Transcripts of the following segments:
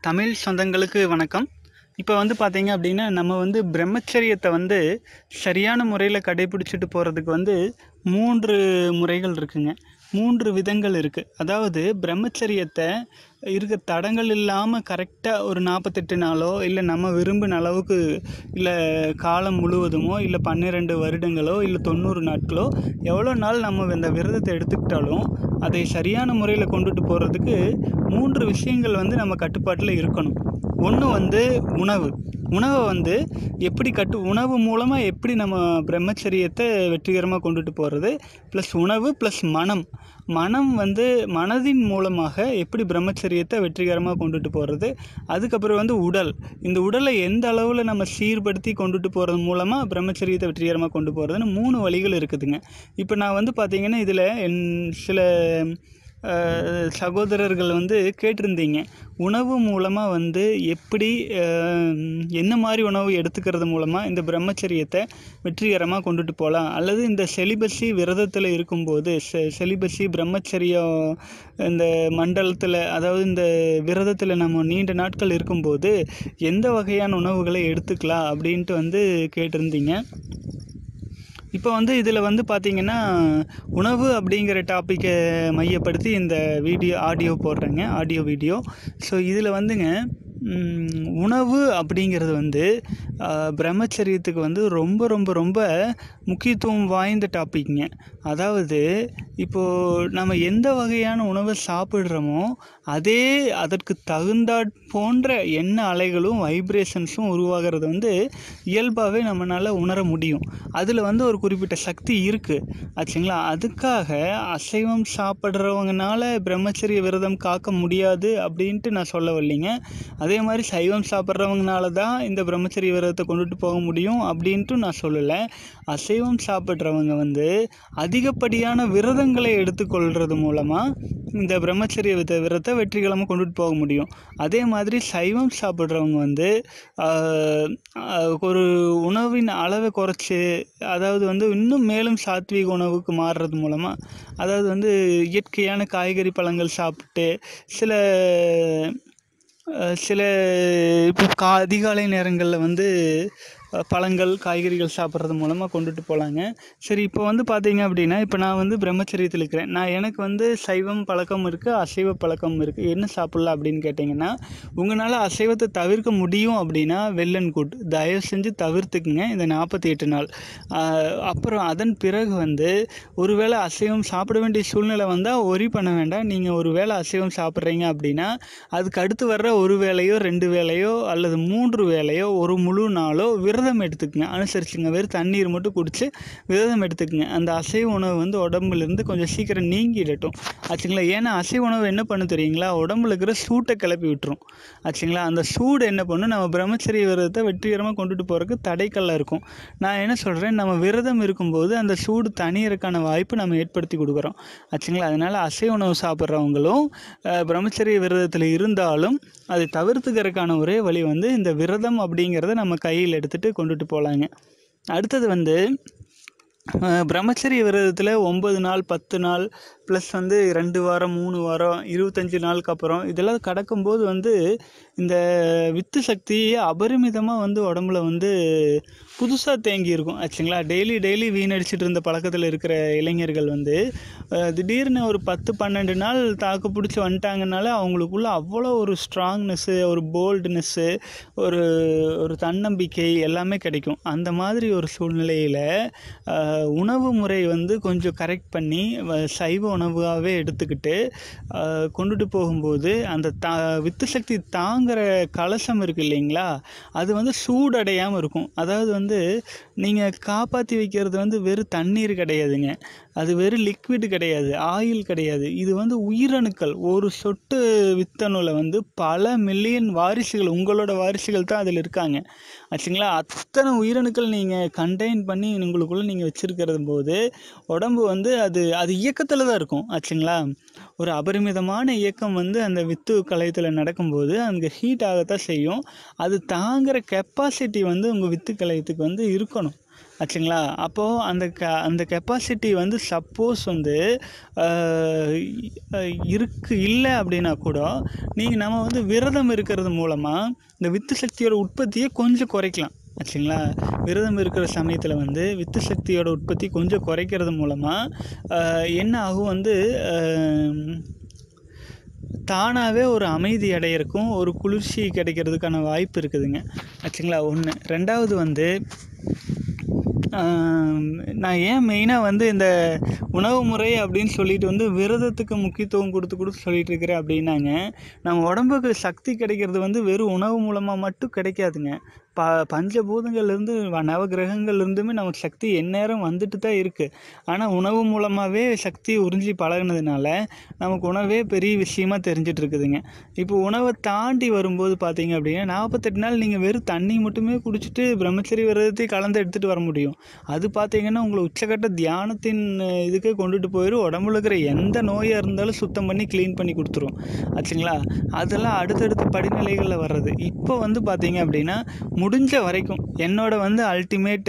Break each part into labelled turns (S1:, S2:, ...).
S1: தமிழ் சொந்தங்களுக்கு வணக்கம் இப்போ வந்து பார்த்தீங்க அப்படின்னா நம்ம வந்து பிரம்மச்சரியத்தை வந்து சரியான முறையில் கடைபிடிச்சிட்டு போகிறதுக்கு வந்து மூன்று முறைகள் இருக்குங்க மூன்று விதங்கள் இருக்குது அதாவது பிரம்மச்சரியத்தை இருக்க தடங்கள் இல்லாமல் கரெக்டாக ஒரு நாற்பத்தெட்டு நாளோ இல்லை நம்ம விரும்பின அளவுக்கு இல்லை காலம் முழுவதுமோ இல்லை பன்னிரெண்டு வருடங்களோ இல்லை தொண்ணூறு நாட்களோ எவ்வளோ நாள் நம்ம இந்த விரதத்தை எடுத்துக்கிட்டாலும் அதை சரியான முறையில் கொண்டுட்டு போகிறதுக்கு மூன்று விஷயங்கள் வந்து நம்ம கட்டுப்பாட்டில் இருக்கணும் ஒன்று வந்து உணவு உணவை வந்து எப்படி கட்டு உணவு மூலமாக எப்படி நம்ம பிரம்மச்சரியத்தை வெற்றிகரமாக கொண்டுட்டு போகிறது ப்ளஸ் உணவு ப்ளஸ் மனம் மனம் வந்து மனதின் மூலமாக எப்படி பிரம்மச்சரியத்தை வெற்றிகரமாக கொண்டுட்டு போகிறது அதுக்கப்புறம் வந்து உடல் இந்த உடலை எந்த அளவில் நம்ம சீர்படுத்தி கொண்டுட்டு போகிறது மூலமாக பிரம்மச்சரியத்தை வெற்றிகரமாக கொண்டு போகிறதுன்னு மூணு வழிகள் இருக்குதுங்க இப்போ நான் வந்து பார்த்திங்கன்னா இதில் என் சில அஹ், சகோதரர்கள் வந்து கேட்டிருந்தீங்க உணவு மூலமாக வந்து எப்படி அஹ், என்ன மாதிரி உணவு எடுத்துக்கிறது மூலமாக இந்த பிரம்மச்சரியத்தை வெற்றிகரமாக கொண்டுட்டு போகலாம் அல்லது இந்த செலிபஸி விரதத்தில் இருக்கும்போது செ செலிபஸி பிரம்மச்சரியம் இந்த மண்டலத்தில் அதாவது இந்த விரதத்தில் நம்ம நீண்ட நாட்கள் இருக்கும்போது எந்த வகையான உணவுகளை எடுத்துக்கலாம் அப்படின்ட்டு வந்து கேட்டிருந்தீங்க இப்போ வந்து இதில் வந்து பார்த்தீங்கன்னா உணவு அப்படிங்கிற டாப்பிக்கை மையப்படுத்தி இந்த வீடியோ ஆடியோ போடுறேங்க ஆடியோ வீடியோ ஸோ இதில் வந்துங்க ம், உணவு அப்படிங்கிறது வந்து ஆ, பிரம்மச்சரியத்துக்கு வந்து ரொம்ப ரொம்ப ரொம்ப முக்கியத்துவம் வாய்ந்த டாபிக்ங்க அதாவது இப்போது நம்ம எந்த வகையான உணவை சாப்பிட்றோமோ அதே அதற்கு தகுந்தாற் போன்ற எண்ண அலைகளும் வைப்ரேஷன்ஸும் உருவாகிறது வந்து இயல்பாகவே நம்மளால் உணர முடியும் அதில் வந்து ஒரு குறிப்பிட்ட சக்தி இருக்குது ஆச்சுங்களா அதுக்காக அசைவம் சாப்பிட்றவங்கனால பிரம்மச்சரிய விரதம் காக்க முடியாது அப்படின்ட்டு நான் சொல்ல வரலைங்க அதே மாதிரி சைவம் சாப்பிட்றவங்கனால தான் இந்த பிரம்மச்சரிய விரதத்தை கொண்டுட்டு போக முடியும் அப்படின்ட்டு நான் சொல்லலை அசைவம் சாப்பிட்றவங்க வந்து அதிகப்படியான விரதங்களை எடுத்துக்கொள்கிறது மூலமாக இந்த பிரம்மச்சரிய வித விரதத்தை வெற்றிகரமாக கொண்டுட்டு போக முடியும் அதே மாதிரி சைவம் சாப்பிட்றவங்க வந்து ஆஹ், ஆஹ், ஒரு உணவின் அளவை குறைச்சி அதாவது வந்து இன்னும் மேலும் சாத்வீக உணவுக்கு மாறுறது மூலமாக அதாவது வந்து இயற்கையான காய்கறி பழங்கள் சாப்பிட்டு சில அஹ், சில இப்போ கா அதிகாலை நேரங்களில் வந்து அஹ், பழங்கள் காய்கறிகள் சாப்பிட்றது மூலமாக கொண்டுட்டு போகலாங்க சரி இப்போ வந்து பார்த்தீங்க அப்படின்னா இப்போ நான் வந்து பிரம்மச்சரியத்தில் இருக்கிறேன் நான் எனக்கு வந்து சைவம் பழக்கம் இருக்குது அசைவ பழக்கம் இருக்குது என்ன சாப்பிட்லாம் அப்படின்னு கேட்டிங்கன்னா உங்களால் அசைவத்தை தவிர்க்க முடியும் அப்படின்னா வெள்ளன் கூட் தயவு செஞ்சு தவிர்த்துக்குங்க இந்த நாற்பத்தி எட்டு நாள் ஆஹ், அப்புறம் அதன் பிறகு வந்து ஒருவேளை அசைவம் சாப்பிட வேண்டிய சூழ்நிலை வந்தால் ஒரி பண்ண வேண்டாம் நீங்கள் ஒரு வேளை அசைவம் சாப்பிட்றீங்க அப்படின்னா அதுக்கு அடுத்து வர்ற ஒரு வேளையோ ரெண்டு வேளையோ அல்லது மூன்று வேளையோ ஒரு முழு நாளோ விரதம் எடுத்துக்கங்க அனுசரிச்சுங்க வெறும் தண்ணீர் மட்டும் குடிச்சு விரதம் எடுத்துக்கங்க அந்த அசைவ உணவு வந்து உடம்புலேருந்து கொஞ்சம் சீக்கிரம் நீங்கிடட்டும் ஆச்சுங்களா ஏன்னா அசைவ உணவு என்ன பண்ணு தெரியுங்களா உடம்புல இருக்கிற சூட்டை கிளப்பி விட்டுரும் ஆச்சுங்களா அந்த சூடு என்ன பண்ணும் நம்ம பிரம்மச்சரிய விரதத்தை வெற்றிகரமாக கொண்டுட்டு போகிறதுக்கு தடைக்கல்ல இருக்கும் நான் என்ன சொல்கிறேன் நம்ம விரதம் இருக்கும்போது அந்த சூடு தணியறதுக்கான வாய்ப்பு நம்ம ஏற்படுத்தி கொடுக்குறோம் ஆச்சுங்களா அதனால் அசைவ உணவு சாப்பிட்றவங்களும் அஹ், பிரம்மச்சரிய விரதத்தில் இருந்தாலும் அதை தவிர்த்துக்கிறதுக்கான ஒரே வழி வந்து இந்த விரதம் அப்படிங்கிறத நம்ம கையில் எடுத்துகிட்டு கொண்டுட்டு போகலாங்க அடுத்தது வந்து அஹ், பிரம்மச்சரிய விரதத்தில் ஒம்பது நாள் பத்து நாள் ப்ளஸ் வந்து ரெண்டு வாரம் மூணு வாரம் இருபத்தஞ்சி நாளுக்கு அப்புறம் இதெல்லாம் கடக்கும்போது வந்து இந்த வித்து சக்தி அபரிமிதமாக வந்து உடம்புல வந்து புதுசாக தேங்கி இருக்கும் ஆச்சுங்களா டெய்லி டெய்லி வீணடிச்சிட்டு இருந்த பழக்கத்தில் இருக்கிற இளைஞர்கள் வந்து அஹ், திடீர்னு ஒரு பத்து பன்னெண்டு நாள் தாக்கு பிடிச்சி வந்துட்டாங்கனால அவங்களுக்குள்ள அவ்வளோ ஒரு ஸ்ட்ராங்னஸ்ஸு ஒரு போல்டுனஸ்ஸு ஒரு ஒரு தன்னம்பிக்கை எல்லாமே கிடைக்கும் அந்த மாதிரி ஒரு சூழ்நிலையில் உணவு முறை வந்து கொஞ்சம் கரெக்ட் பண்ணி வ- சைவ உணவாகவே எடுத்துக்கிட்டு அஹ், கொண்டுட்டு போகும்போது அந்த தா வித்து சக்தி தாங்குற கலசம் இருக்கு இல்லைங்களா அது வந்து சூடடையாமல் இருக்கும் அதாவது வந்து நீங்கள் காப்பாற்றி வைக்கிறது வந்து வெறும் தண்ணீர் கிடையாதுங்க அது வெறும் லிக்விட் கிடையாது ஆயில் கிடையாது இது வந்து உயிரணுக்கள் ஒரு சொட்டு வித்தணுவில் வந்து பல மில்லியன் வாரிசுகள் உங்களோட வாரிசுகள் தான் அதில் இருக்காங்க ஆச்சுங்களா அத்தனை உயிரணுக்கள் நீங்கள் கண்டெயின் பண்ணி உங்களுக்குள்ளே நீங்கள் வச்சுருக்கிறது போது உடம்பு வந்து அது அது இயக்கத்தில் தான் இருக்கும் ஆச்சுங்களா ஒரு அபரிமிதமான இயக்கம் வந்து அந்த வித்து கலையத்தில் நடக்கும்போது அங்கே ஹீட் ஆகத்தான் செய்யும் அது தாங்குற கெப்பாசிட்டி வந்து உங்கள் வித்து கலையத்துக்கு வந்து இருக்கணும் ஆச்சுங்களா அப்போது அந்த க அந்த கெப்பாசிட்டி வந்து சப்போஸ் வந்து ஆஹ் இ- இருக்கு இல்லை அப்படின்னா கூட நீங்கள் நம்ம வந்து விரதம் இருக்கிறது மூலமாக இந்த வித்து சக்தியோட உற்பத்தியை கொஞ்சம் குறைக்கலாம் ஆச்சுங்களா விரதம் இருக்கிற சமயத்தில் வந்து வித்து சக்தியோட உற்பத்தி கொஞ்சம் குறைக்கிறது மூலமாக என்ன ஆகும் வந்து ஆஹ் தானாகவே ஒரு அமைதி அடையிறக்கும் ஒரு குளிர்ச்சி கிடைக்கிறதுக்கான வாய்ப்பு இருக்குதுங்க ஆச்சுங்களா ஒன்று ரெண்டாவது வந்து ஆம், நான் ஏன் மெயினாக வந்து இந்த உணவு முறை அப்படின்னு சொல்லிட்டு வந்து விரதத்துக்கு முக்கியத்துவம் கொடுத்து கொடுத்து சொல்லிட்டு இருக்கிறேன் அப்படின்னாங்க நம்ம உடம்புக்கு சக்தி கிடைக்கிறது வந்து வெறும் உணவு மூலமாக மட்டும் கிடைக்காதுங்க ப பஞ்சபூதங்கள்லேருந்து நவகிரகங்கள்லேருந்துமே நமக்கு சக்தி எந்நேரம் வந்துட்டு தான் இருக்குது ஆனால் உணவு மூலமாகவே சக்தி உறிஞ்சி பழகுனதுனால நமக்கு உணவே பெரிய விஷயமா தெரிஞ்சிட்டு இருக்குதுங்க இப்போ உணவை தாண்டி வரும்போது பார்த்தீங்க அப்படின்னா நாற்பத்தெட்டு நாள் நீங்கள் வெறும் தண்ணி மட்டுமே குடிச்சிட்டு பிரம்மச்சரிய விரதத்தை கலந்து எடுத்துகிட்டு வர முடியும் அது பார்த்தீங்கன்னா உங்களை உச்சக்கட்ட தியானத்தின் அஹ், இதுக்கு கொண்டுட்டு போயிடும் உடம்புல இருக்கிற எந்த நோயாக இருந்தாலும் சுத்தம் பண்ணி க்ளீன் பண்ணி கொடுத்துரும் ஆச்சுங்களா அதெல்லாம் அடுத்தடுத்த படிநிலைகளில் வர்றது இப்போ வந்து பார்த்தீங்க அப்படின்னா முடிஞ்ச வரைக்கும் என்னோட வந்து அல்டிமேட்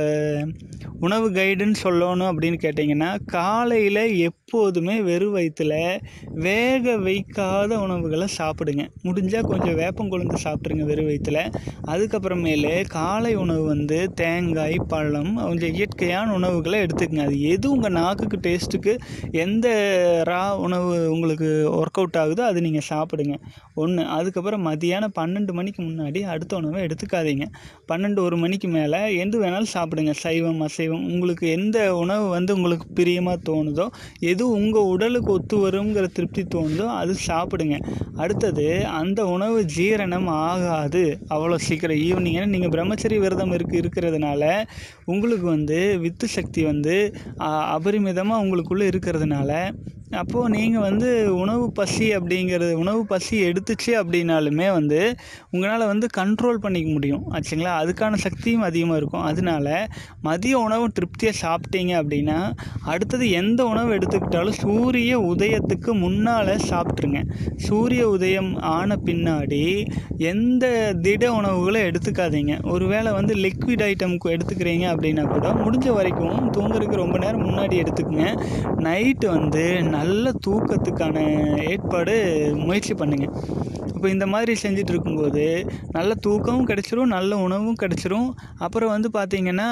S1: உணவு கைடுன்னு சொல்லணும் அப்படின்னு கேட்டிங்கன்னா காலையில் எப்போதுமே வெறும் வயிற்றுல வேக வைக்காத உணவுகளை சாப்பிடுங்க முடிஞ்சால் கொஞ்சம் வேப்பங்கொழுந்து சாப்பிட்ருங்க வெறும் வயிற்றுல அதுக்கப்புறமேலே காலை உணவு வந்து தேங்காய் பழம் கொஞ்சம் இயற்கையான உணவுகளை எடுத்துக்கங்க அது எது உங்கள் நாக்குக்கு டேஸ்ட்டுக்கு எந்த ரா உணவு உங்களுக்கு ஒர்க் அவுட் ஆகுதோ அது நீங்கள் சாப்பிடுங்க ஒன்று அதுக்கப்புறம் மதியானம் பன்னெண்டு மணிக்கு முன்னாடி அடுத்த உணவை எடுத்துக்காதீங்க பன்னெண்டு ஒரு மணிக்கு மேலே எது வேணாலும் சாப்பிடுங்க சைவம் அசைவம் உங்களுக்கு எந்த உணவு வந்து உங்களுக்கு பிரியமாக தோணுதோ எது உங்கள் உடலுக்கு ஒத்து வருங்கிற திருப்தி தோணுதோ அது சாப்பிடுங்க அடுத்தது அந்த உணவு ஜீரணம் ஆகாது அவ்வளோ சீக்கிரம் ஈவினிங் ஏன்னா நீங்கள் பிரம்மச்சரிய விரதம் இருக்கு இருக்கிறதுனால உங்களுக்கு வந்து வித்து சக்தி வந்து அபரிமிதமாக உங்களுக்குள்ளே இருக்கிறதுனால அப்போது நீங்கள் வந்து உணவு பசி அப்படிங்கிறது உணவு பசி எடுத்துச்சு அப்படின்னாலுமே வந்து உங்களால் வந்து கண்ட்ரோல் பண்ணிக்க முடியும் ஆச்சுங்களா அதுக்கான சக்தியும் அதிகமாக இருக்கும் அதனால மதிய உணவு திருப்தியாக சாப்பிட்டீங்க அப்படின்னா அடுத்தது எந்த உணவு எடுத்துக்கிட்டாலும் சூரிய உதயத்துக்கு முன்னால் சாப்பிட்ருங்க சூரிய உதயம் ஆன பின்னாடி எந்த திட உணவுகளை எடுத்துக்காதீங்க ஒருவேளை வந்து லிக்விட் ஐட்டம் எடுத்துக்கிறீங்க அப்படின்னா கூட முடிஞ்ச வரைக்கும் தூங்குறதுக்கு ரொம்ப நேரம் முன்னாடி எடுத்துக்கங்க நைட்டு வந்து நல்ல தூக்கத்துக்கான ஏற்பாடு முயற்சி பண்ணுங்கள் இப்போ இந்த மாதிரி செஞ்சுட்டு இருக்கும்போது நல்ல தூக்கமும் கிடைச்சிரும் நல்ல உணவும் கிடைச்சிரும் அப்புறம் வந்து பார்த்தீங்கன்னா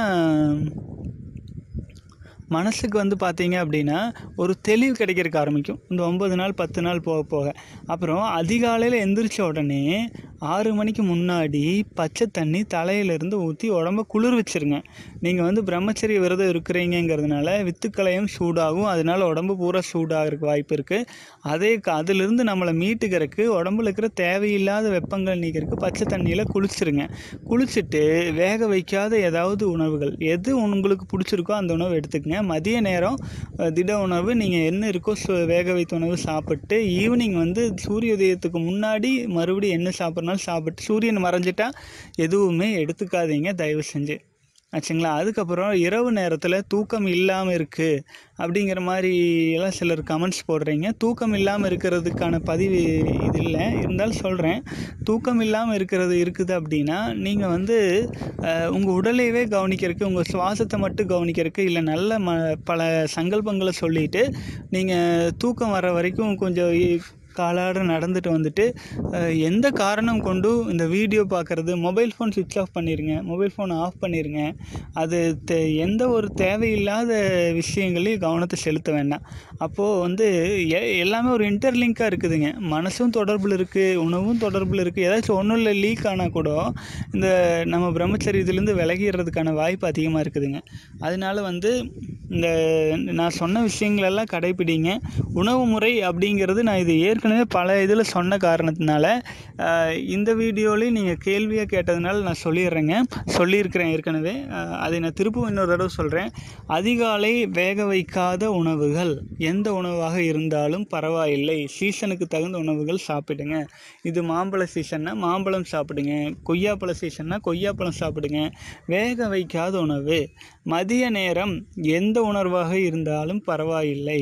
S1: மனசுக்கு வந்து பார்த்தீங்க அப்படின்னா ஒரு தெளிவு கிடைக்கிறதுக்கு ஆரம்பிக்கும் இந்த ஒம்பது நாள் பத்து நாள் போக போக அப்புறம் அதிகாலையில் எந்திரிச்ச உடனே ஆறு மணிக்கு முன்னாடி பச்சை தண்ணி தலையிலேருந்து ஊற்றி உடம்ப குளிர் வச்சிருங்க நீங்கள் வந்து பிரம்மச்சரிய விரதம் இருக்கிறீங்கங்கிறதுனால வித்துக்களையும் சூடாகும் அதனால உடம்பு பூரா சூடாகிறதுக்கு வாய்ப்பு இருக்குது அதே க- அதிலிருந்து நம்மளை மீட்டுக்கிறதுக்கு உடம்புல இருக்கிற தேவையில்லாத வெப்பங்கள் நீக்கிறதுக்கு பச்சை தண்ணியில் குளிச்சிருங்க குளிச்சுட்டு வேக வைக்காத ஏதாவது உணவுகள் எது உங்களுக்கு பிடிச்சிருக்கோ அந்த உணவு எடுத்துக்கங்க மதிய நேரம் அஹ், திட உணவு நீங்கள் என்ன இருக்கோ சு- வேக வைத்த உணவு சாப்பிட்டு ஈவினிங் வந்து சூரிய உதயத்துக்கு முன்னாடி மறுபடியும் என்ன சாப்பிட்றனாலும் சாப்பிட்டு சூரியன் மறைஞ்சிட்டா எதுவுமே எடுத்துக்காதீங்க தயவு செஞ்சு ஆச்சுங்களா அதுக்கப்புறம் இரவு நேரத்தில் தூக்கம் இல்லாமல் இருக்குது அப்படிங்கிற மாதிரி எல்லாம் சிலர் கமெண்ட்ஸ் போடுறீங்க தூக்கம் இல்லாமல் இருக்கிறதுக்கான பதிவு இது இல்லை இருந்தாலும் சொல்கிறேன் தூக்கம் இல்லாமல் இருக்கிறது இருக்குது அப்படின்னா நீங்கள் வந்து உங்கள் உடலையவே கவனிக்கிறதுக்கு உங்கள் சுவாசத்தை மட்டும் கவனிக்கிறதுக்கு இல்லை நல்ல ம பல சங்கல்பங்களை சொல்லிட்டு நீங்கள் தூக்கம் வர வரைக்கும் கொஞ்சம் இ- காலாட நடந்துட்டு வந்துட்டு அஹ், எந்த காரணம் கொண்டு இந்த வீடியோ பார்க்குறது மொபைல் ஃபோன் சுவிட்ச் ஆஃப் பண்ணிடுங்க மொபைல் ஃபோன் ஆஃப் பண்ணிடுங்க அது தே எந்த ஒரு தேவையில்லாத விஷயங்களையும் கவனத்தை செலுத்த வேண்டாம் அப்போது வந்து எ- எல்லாமே ஒரு இன்டர்லிங்காக இருக்குதுங்க மனசும் தொடர்பில் இருக்குது உணவும் தொடர்பில் இருக்குது ஏதாச்சும் ஒன்றும் இல்லை லீக் ஆனால் கூட இந்த நம்ம பிரம்மச்சரியத்துலேருந்து விலகிடுறதுக்கான வாய்ப்பு அதிகமாக இருக்குதுங்க அதனால வந்து இந்த நான் சொன்ன விஷயங்களெல்லாம் கடைப்பிடிங்க உணவு முறை அப்படிங்கிறது நான் இது ஏற்கனவே பல இதில் சொன்ன காரணத்தினால ஆஹ், இந்த வீடியோலையும் நீங்கள் கேள்வியாக கேட்டதுனால நான் சொல்லிடுறேங்க சொல்லியிருக்கிறேன் ஏற்கனவே ஆஹ், அதை நான் திருப்பவும் இன்னொரு தடவை சொல்கிறேன் அதிகாலை வேக வைக்காத உணவுகள் எந்த உணவாக இருந்தாலும் பரவாயில்லை சீசனுக்கு தகுந்த உணவுகள் சாப்பிடுங்க இது மாம்பழ சீசன்னா மாம்பழம் சாப்பிடுங்க கொய்யாப்பழ சீசன்னா கொய்யாப்பழம் சாப்பிடுங்க வேக வைக்காத உணவு மதிய நேரம் எந்த உணர்வாக இருந்தாலும் பரவாயில்லை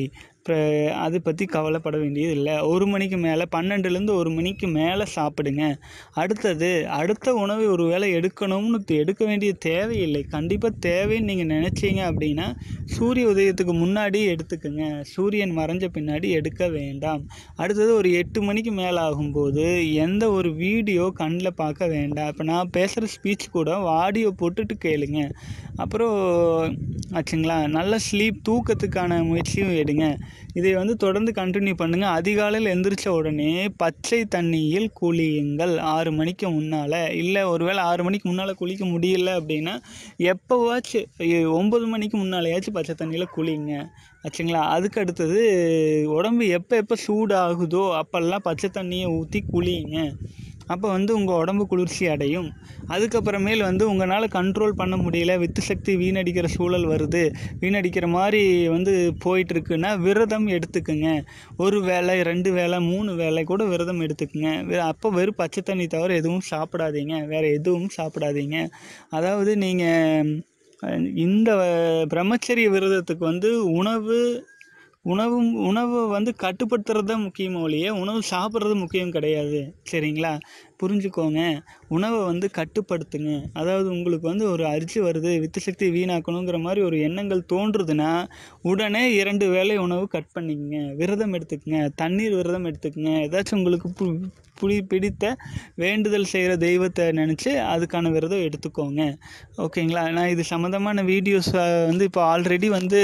S1: இப்போ அதை பற்றி கவலைப்பட வேண்டியது இல்லை ஒரு மணிக்கு மேலே பன்னெண்டுலேருந்து ஒரு மணிக்கு மேலே சாப்பிடுங்க அடுத்தது அடுத்த உணவை ஒரு வேளை எடுக்கணும்னு தெ- எடுக்க வேண்டிய தேவையில்லை கண்டிப்பாக தேவைன்னு நீங்கள் நினச்சிங்க அப்படின்னா சூரிய உதயத்துக்கு முன்னாடி எடுத்துக்கோங்க சூரியன் மறைஞ்ச பின்னாடி எடுக்க வேண்டாம் அடுத்தது ஒரு எட்டு மணிக்கு மேலே ஆகும்போது எந்த ஒரு வீடியோ கண்ணில் பார்க்க வேண்டாம் இப்போ நான் பேசுகிற ஸ்பீச் கூட ஆடியோ போட்டுட்டு கேளுங்க அப்புறம் ஆச்சுங்களா நல்ல ஸ்லீப் தூக்கத்துக்கான முயற்சியும் எடுங்க இதை வந்து தொடர்ந்து கண்டினியூ பண்ணுங்கள் அதிகாலையில் எந்திரிச்ச உடனே பச்சை தண்ணியில் குளியுங்கள் ஆறு மணிக்கு முன்னால் இல்லை ஒருவேளை ஆறு மணிக்கு முன்னால் குளிக்க முடியல அப்படின்னா எப்போவாச்சும் எ- ஒம்பது மணிக்கு முன்னாலேயாச்சும் பச்சை தண்ணியில் குளிங்க ஆச்சுங்களா அதுக்கு அடுத்தது உடம்பு எப்போ எப்போ சூடாகுதோ அப்போல்லாம் பச்சை தண்ணியை ஊற்றி குளிங்க அப்போ வந்து உங்கள் உடம்பு குளிர்ச்சி அடையும் அதுக்கப்புறமேல் வந்து உங்களால் கண்ட்ரோல் பண்ண முடியல வித்து சக்தி வீணடிக்கிற சூழல் வருது வீணடிக்கிற மாதிரி வந்து போயிட்டுருக்குன்னா விரதம் எடுத்துக்குங்க ஒரு வேளை ரெண்டு வேளை மூணு வேளை கூட விரதம் எடுத்துக்குங்க வே- அப்போ வெறும் பச்சை தண்ணி தவிர எதுவும் சாப்பிடாதீங்க வேறு எதுவும் சாப்பிடாதீங்க அதாவது நீங்கள் இந்த பிரம்மச்சரிய விரதத்துக்கு வந்து உணவு உணவு உணவை வந்து கட்டுப்படுத்துறது தான் முக்கியமோ ஒழிய உணவு சாப்பிட்றது முக்கியம் கிடையாது சரிங்களா புரிஞ்சுக்கோங்க உணவை வந்து கட்டுப்படுத்துங்க அதாவது உங்களுக்கு வந்து ஒரு அரிசி வருது வித்து சக்தி வீணாக்கணுங்கிற மாதிரி ஒரு எண்ணங்கள் தோன்றுதுன்னா உடனே இரண்டு வேளை உணவு கட் பண்ணிக்கங்க விரதம் எடுத்துக்கங்க தண்ணீர் விரதம் எடுத்துக்கங்க ஏதாச்சும் உங்களுக்கு பு புடி பிடித்த வேண்டுதல் செய்கிற தெய்வத்தை நினச்சி அதுக்கான விரதம் எடுத்துக்கோங்க ஓகேங்களா நான் இது சம்மந்தமான வீடியோஸ் வந்து இப்போ ஆல்ரெடி வந்து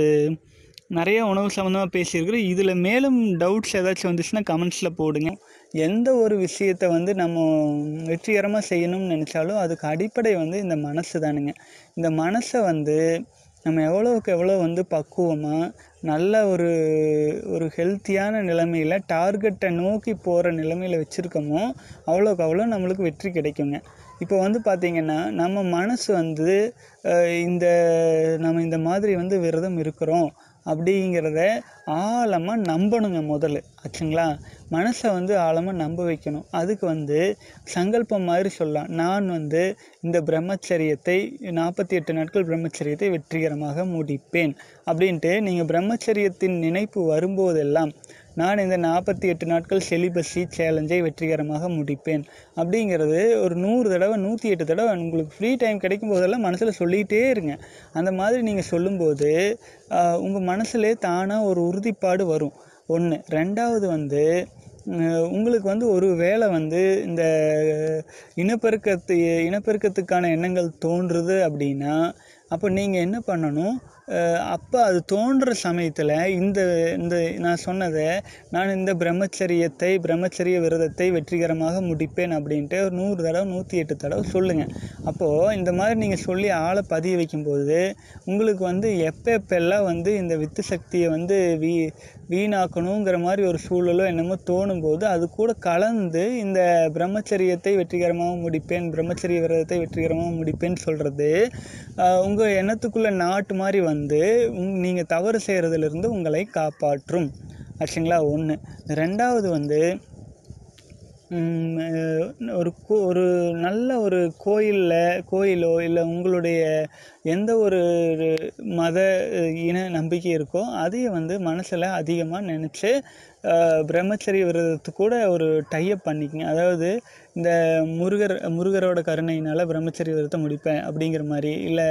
S1: நிறைய உணவு சம்மந்தமாக பேசியிருக்கிறேன் இதில் மேலும் டவுட்ஸ் ஏதாச்சும் வந்துச்சுன்னா கமெண்ட்ஸில் போடுங்க எந்த ஒரு விஷயத்தை வந்து நம்ம வெற்றிகரமாக செய்யணும்னு நினச்சாலும் அதுக்கு அடிப்படை வந்து இந்த மனசு தானுங்க இந்த மனசை வந்து நம்ம எவ்வளோவுக்கு எவ்வளோ வந்து பக்குவமாக நல்ல ஒரு ஒரு ஹெல்த்தியான நிலைமையில் டார்கெட்டை நோக்கி போகிற நிலைமையில் வச்சுருக்கோமோ அவ்வளோக்கு அவ்வளோ நம்மளுக்கு வெற்றி கிடைக்குங்க இப்போ வந்து பார்த்திங்கன்னா நம்ம மனசு வந்து அஹ், இந்த நம்ம இந்த மாதிரி வந்து விரதம் இருக்கிறோம் அப்படிங்கிறத ஆழமாக நம்பணுங்க முதல்ல ஆச்சுங்களா மனசை வந்து ஆழமாக நம்ப வைக்கணும் அதுக்கு வந்து சங்கல்பம் மாதிரி சொல்லலாம் நான் வந்து இந்த பிரம்மச்சரியத்தை நாற்பத்தி எட்டு நாட்கள் பிரம்மச்சரியத்தை வெற்றிகரமாக முடிப்பேன் அப்படின்ட்டு நீங்கள் பிரம்மச்சரியத்தின் நினைப்பு வரும்போதெல்லாம் நான் இந்த நாற்பத்தி எட்டு நாட்கள் செலிபஸி சேலஞ்சை வெற்றிகரமாக முடிப்பேன் அப்படிங்கிறது ஒரு நூறு தடவை நூற்றி எட்டு தடவை உங்களுக்கு ஃப்ரீ டைம் கிடைக்கும் போதெல்லாம் மனசில் சொல்லிகிட்டே இருங்க அந்த மாதிரி நீங்கள் சொல்லும்போது உங்கள் மனசுலே தானாக ஒரு உறுதிப்பாடு வரும் ஒன்று ரெண்டாவது வந்து உம், உங்களுக்கு வந்து ஒரு வேளை வந்து இந்த இனப்பெருக்கத்து இனப்பெருக்கத்துக்கான எண்ணங்கள் தோன்றுது அப்படின்னா அப்போ நீங்கள் என்ன பண்ணணும் அப்போ அது தோன்ற சமயத்தில் இந்த இந்த நான் சொன்னதை நான் இந்த பிரம்மச்சரியத்தை பிரம்மச்சரிய விரதத்தை வெற்றிகரமாக முடிப்பேன் அப்படின்ட்டு ஒரு நூறு தடவை நூற்றி எட்டு தடவை சொல்லுங்கள் அப்போது இந்த மாதிரி நீங்கள் சொல்லி ஆளை பதிய வைக்கும்போது உங்களுக்கு வந்து எப்போ எப்பெல்லாம் வந்து இந்த வித்து சக்தியை வந்து வீ வீணாக்கணுங்கிற மாதிரி ஒரு சூழலோ என்னமோ தோணும் போது அது கூட கலந்து இந்த பிரம்மச்சரியத்தை வெற்றிகரமாக முடிப்பேன் பிரம்மச்சரிய விரதத்தை வெற்றிகரமாக முடிப்பேன்னு சொல்கிறது உங்கள் எண்ணத்துக்குள்ள நாட்டு மாதிரி வந்து நீங்கள் தவறு செய்கிறதுலேருந்து உங்களை காப்பாற்றும் ஆச்சுங்களா ஒன்று ரெண்டாவது வந்து ம், அஹ், ஒரு கோ ஒரு நல்ல ஒரு கோயிலில் கோயிலோ இல்லை உங்களுடைய எந்த ஒரு மத அஹ், இன நம்பிக்கை இருக்கோ அதையே வந்து மனசில் அதிகமாக நினச்சி பிரம்மச்சரிய விரதத்துக்கு கூட ஒரு டைப் பண்ணிக்கங்க அதாவது இந்த முருகர் முருகரோட கருணையினால் பிரம்மச்சரிய விரதத்தை முடிப்பேன் அப்படிங்கிற மாதிரி இல்லை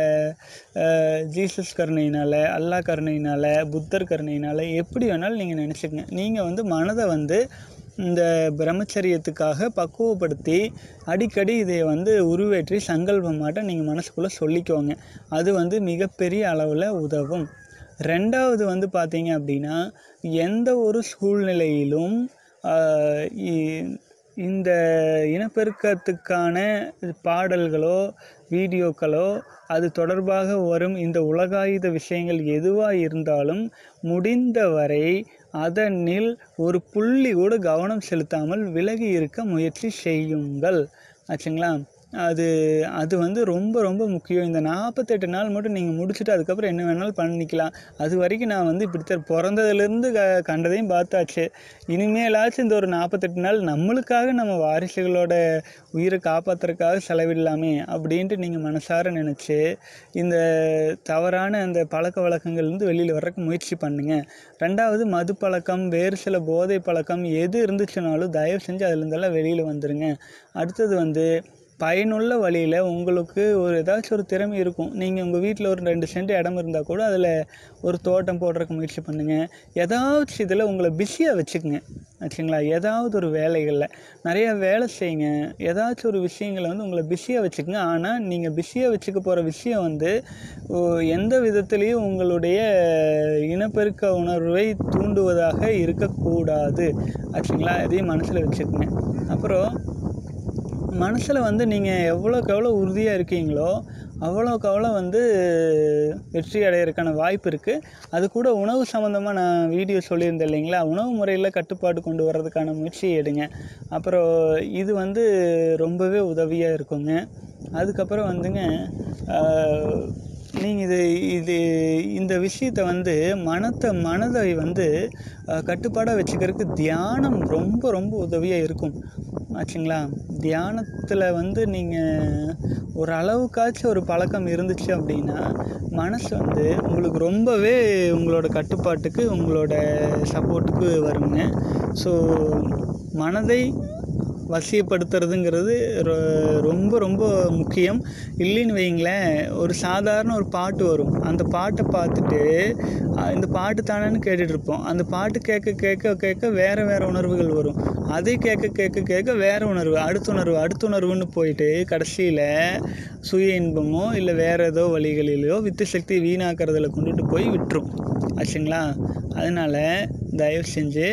S1: ஜீசஸ் கருணையினால் அல்லாஹ் கருணையினால் புத்தர் கருணையினால் எப்படி வேணாலும் நீங்கள் நினச்சிக்கங்க நீங்கள் வந்து மனதை வந்து இந்த பிரம்மச்சரியத்துக்காக பக்குவப்படுத்தி அடிக்கடி இதை வந்து உருவேற்றி சங்கல்பமாட்ட நீங்கள் மனசுக்குள்ளே சொல்லிக்கோங்க அது வந்து மிகப்பெரிய அளவில் உதவும் ரெண்டாவது வந்து பார்த்தீங்க அப்படின்னா எந்த ஒரு சூழ்நிலையிலும் ஆஹ், இ- இந்த இனப்பெருக்கத்துக்கான பாடல்களோ வீடியோக்களோ அது தொடர்பாக வரும் இந்த உலகாயுத விஷயங்கள் எதுவாக இருந்தாலும் முடிந்தவரை அதனில் ஒரு புள்ளி கூட கவனம் செலுத்தாமல் விலகி இருக்க முயற்சி செய்யுங்கள் ஆச்சுங்களா அது அது வந்து ரொம்ப ரொம்ப முக்கியம் இந்த நாற்பத்தெட்டு நாள் மட்டும் நீங்கள் முடிச்சுட்டு அதுக்கப்புறம் என்ன வேணாலும் பண்ணிக்கலாம் அது வரைக்கும் நான் வந்து இப்படி தான் பிறந்ததுலேருந்து க கண்டதையும் பார்த்தாச்சு இனிமேலாச்சும் இந்த ஒரு நாற்பத்தெட்டு நாள் நம்மளுக்காக நம்ம வாரிசுகளோட உயிரை காப்பாற்றுறதுக்காக செலவிடலாமே அப்படின்ட்டு நீங்கள் மனசார நினச்சி இந்த தவறான அந்த பழக்க வழக்கங்கள்லேருந்து வெளியில் வர்றதுக்கு முயற்சி பண்ணுங்க ரெண்டாவது மது பழக்கம் வேறு சில போதை பழக்கம் எது இருந்துச்சுனாலும் தயவு செஞ்சு அதுலேருந்தெல்லாம் வெளியில் வந்துடுங்க அடுத்தது வந்து பயனுள்ள வழியில் உங்களுக்கு ஒரு ஏதாச்சும் ஒரு திறமை இருக்கும் நீங்கள் உங்கள் வீட்டில் ஒரு ரெண்டு சென்ட் இடம் இருந்தால் கூட அதில் ஒரு தோட்டம் போடுறதுக்கு முயற்சி பண்ணுங்கள் ஏதாச்சும் இதில் உங்களை பிஸியாக வச்சுக்கோங்க ஆச்சுங்களா ஏதாவது ஒரு வேலைகளில் நிறைய வேலை செய்யுங்க ஏதாச்சும் ஒரு விஷயங்களை வந்து உங்களை பிஸியாக வச்சுக்கோங்க ஆனால் நீங்கள் பிஸியாக வச்சுக்க போகிற விஷயம் வந்து ஓ, எந்த விதத்துலேயும் உங்களுடைய இனப்பெருக்க உணர்வை தூண்டுவதாக இருக்கக்கூடாது ஆச்சுங்களா இதையும் மனசில் வச்சுக்கோங்க அப்புறம் மனசில் வந்து நீங்கள் எவ்வளோக்கு எவ்வளோ உறுதியாக இருக்கீங்களோ அவ்வளோக்கு அவ்வளோ வந்து வெற்றி அடையிறதுக்கான வாய்ப்பு இருக்குது அது கூட உணவு சம்மந்தமாக நான் வீடியோ சொல்லியிருந்தேன் இல்லைங்களா உணவு முறையில் கட்டுப்பாடு கொண்டு வர்றதுக்கான முயற்சி எடுங்க அப்புறம் இது வந்து ரொம்பவே உதவியாக இருக்குங்க அதுக்கப்புறம் வந்துங்க நீங்கள் இது இது இந்த விஷயத்தை வந்து மனத்தை மனதை வந்து கட்டுப்பாடாக வச்சுக்கிறதுக்கு தியானம் ரொம்ப ரொம்ப உதவியாக இருக்கும் ஆச்சுங்களா தியானத்தில் வந்து நீங்கள் ஒரு அளவுக்காச்சும் ஒரு பழக்கம் இருந்துச்சு அப்படின்னா மனசு வந்து உங்களுக்கு ரொம்பவே உங்களோட கட்டுப்பாட்டுக்கு உங்களோட சப்போர்ட்டுக்கு வருங்க ஸோ மனதை வசியப்படுத்துறதுங்கிறது ரொ- ரொம்ப ரொம்ப முக்கியம் இல்லைன்னு வைங்களேன் ஒரு சாதாரண ஒரு பாட்டு வரும் அந்த பாட்டை பார்த்துட்டு அஹ், இந்த பாட்டு தானேன்னு கேட்டுட்டு இருப்போம் அந்த பாட்டு கேட்க கேட்க கேட்க வேறு வேறு உணர்வுகள் வரும் அதை கேட்க கேட்க கேட்க வேறு உணர்வு அடுத்த உணர்வு அடுத்த உணர்வுன்னு போயிட்டு கடைசியில் சுய இன்பமோ இல்லை வேறு ஏதோ வழிகளிலையோ வித்து சக்தி வீணாக்கிறதுல கொண்டுட்டு போய் விட்டுரும் ஆச்சுங்களா அதனால் தயவு செஞ்சு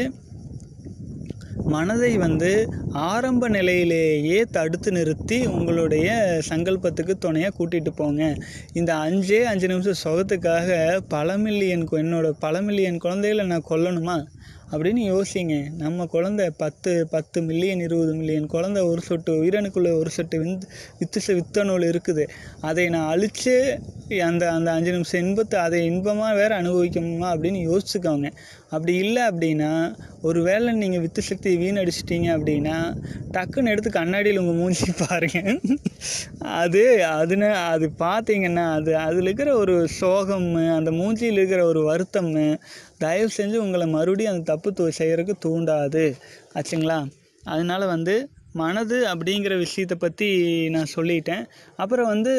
S1: மனதை வந்து ஆரம்ப நிலையிலேயே தடுத்து நிறுத்தி உங்களுடைய சங்கல்பத்துக்கு துணையாக கூட்டிகிட்டு போங்க இந்த அஞ்சே அஞ்சு நிமிஷம் சுகத்துக்காக பல மில்லியன் கு- என்னோட பல மில்லியன் குழந்தைகளை நான் கொல்லணுமா அப்படின்னு யோசிங்க நம்ம குழந்தை பத்து பத்து மில்லியன் இருபது மில்லியன் குழந்தை ஒரு சொட்டு உயிரணுக்குள்ள ஒரு சொட்டு விந்து வித்து ச- வித்தணுவில் இருக்குது அதை நான் அழித்து அந்த அந்த அஞ்சு நிமிஷம் இன்பத்தை அதை இன்பமாக வேற அனுபவிக்கணுமா அப்படின்னு யோசிச்சுக்கோங்க அப்படி இல்லை அப்படின்னா ஒரு வேளை நீங்கள் வித்து சக்தியை வீணடிச்சிட்டீங்க அப்படின்னா டக்குன்னு எடுத்து கண்ணாடியில் உங்கள் மூஞ்சி பாருங்க அது அதுன அது பார்த்தீங்கன்னா அது அதில் இருக்கிற ஒரு சோகம் அந்த மூஞ்சியில் இருக்கிற ஒரு வருத்தம் தயவு செஞ்சு உங்களை மறுபடியும் அந்த தப்பு தூ செய்கிறதுக்கு தூண்டாது ஆச்சுங்களா அதனால வந்து மனது அப்படிங்கிற விஷயத்தை பற்றி நான் சொல்லிட்டேன் அப்புறம் வந்து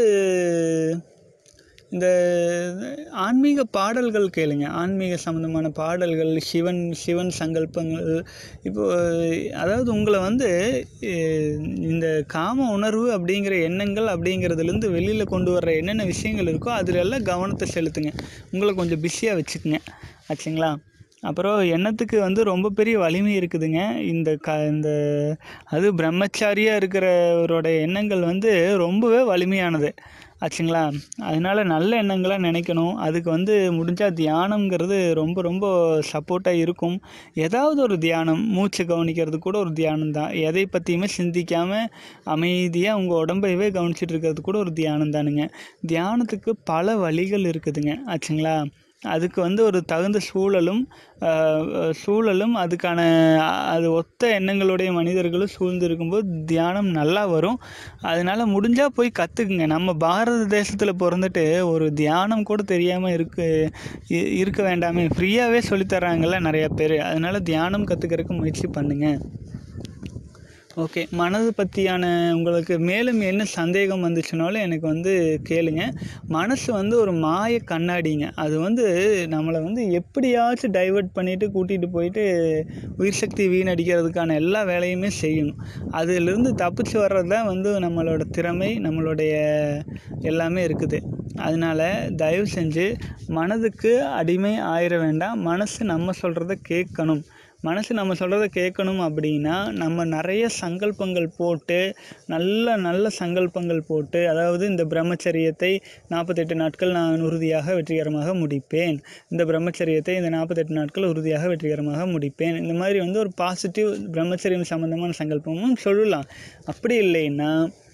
S1: இந்த ஆன்மீக பாடல்கள் கேளுங்க ஆன்மீக சம்மந்தமான பாடல்கள் சிவன் சிவன் சங்கல்பங்கள் இப்போ அதாவது உங்களை வந்து அஹ், இந்த காம உணர்வு அப்படிங்கிற எண்ணங்கள் அப்படிங்கிறதுலேருந்து வெளியில் கொண்டு வர்ற என்னென்ன விஷயங்கள் இருக்கோ அதில் எல்லாம் கவனத்தை செலுத்துங்க உங்களை கொஞ்சம் பிஸியாக வச்சுக்குங்க ஆச்சுங்களா அப்புறம் எண்ணத்துக்கு வந்து ரொம்ப பெரிய வலிமை இருக்குதுங்க இந்த க இந்த அது பிரம்மச்சாரியாக இருக்கிறவரோட எண்ணங்கள் வந்து ரொம்பவே வலிமையானது ஆச்சுங்களா அதனால நல்ல எண்ணங்களை நினைக்கணும் அதுக்கு வந்து முடிஞ்சால் தியானம்ங்கிறது ரொம்ப ரொம்ப சப்போர்ட்டாக இருக்கும் ஏதாவது ஒரு தியானம் மூச்சு கவனிக்கிறது கூட ஒரு தியானம் தான் எதை பற்றியுமே சிந்திக்காமல் அமைதியாக உங்கள் உடம்பையவே கவனிச்சிட்டு இருக்கிறது கூட ஒரு தியானம் தானுங்க தியானத்துக்கு பல வழிகள் இருக்குதுங்க ஆச்சுங்களா அதுக்கு வந்து ஒரு தகுந்த சூழலும் ஆஹ், சூழலும் அதுக்கான அ- அது ஒத்த எண்ணங்களுடைய மனிதர்களும் சூழ்ந்து இருக்கும்போது தியானம் நல்லா வரும் அதனால முடிஞ்சால் போய் கற்றுக்குங்க நம்ம பாரத தேசத்தில் பிறந்துட்டு ஒரு தியானம் கூட தெரியாமல் இருக்கு இ- இருக்க வேண்டாமே ஃப்ரீயாகவே சொல்லித்தராங்கல்ல நிறையா பேர் அதனால தியானம் கற்றுக்கிறதுக்கு முயற்சி பண்ணுங்கள் ஓகே மனது பற்றியான உங்களுக்கு மேலும் என்ன சந்தேகம் வந்துச்சுனாலும் எனக்கு வந்து கேளுங்க மனசு வந்து ஒரு மாய கண்ணாடிங்க அது வந்து நம்மளை வந்து எப்படியாச்சும் டைவர்ட் பண்ணிட்டு கூட்டிகிட்டு போயிட்டு உயிர் சக்தி வீணடிக்கிறதுக்கான எல்லா வேலையுமே செய்யணும் அதிலிருந்து தப்பிச்சு வர்றது தான் வந்து நம்மளோட திறமை நம்மளுடைய எல்லாமே இருக்குது அதனால் தயவு செஞ்சு மனதுக்கு அடிமை ஆயிட வேண்டாம் மனசு நம்ம சொல்கிறத கேட்கணும் மனசு நம்ம சொல்கிறத கேட்கணும் அப்படின்னா நம்ம நிறைய சங்கல்பங்கள் போட்டு நல்ல நல்ல சங்கல்பங்கள் போட்டு அதாவது இந்த பிரம்மச்சரியத்தை நாற்பத்தெட்டு நாட்கள் நான் உறுதியாக வெற்றிகரமாக முடிப்பேன் இந்த பிரம்மச்சரியத்தை இந்த நாற்பத்தெட்டு நாட்கள் உறுதியாக வெற்றிகரமாக முடிப்பேன் இந்த மாதிரி வந்து ஒரு பாசிட்டிவ் பிரம்மச்சரியம் சம்மந்தமான சங்கல்பமும் சொல்லலாம் அப்படி இல்லைன்னா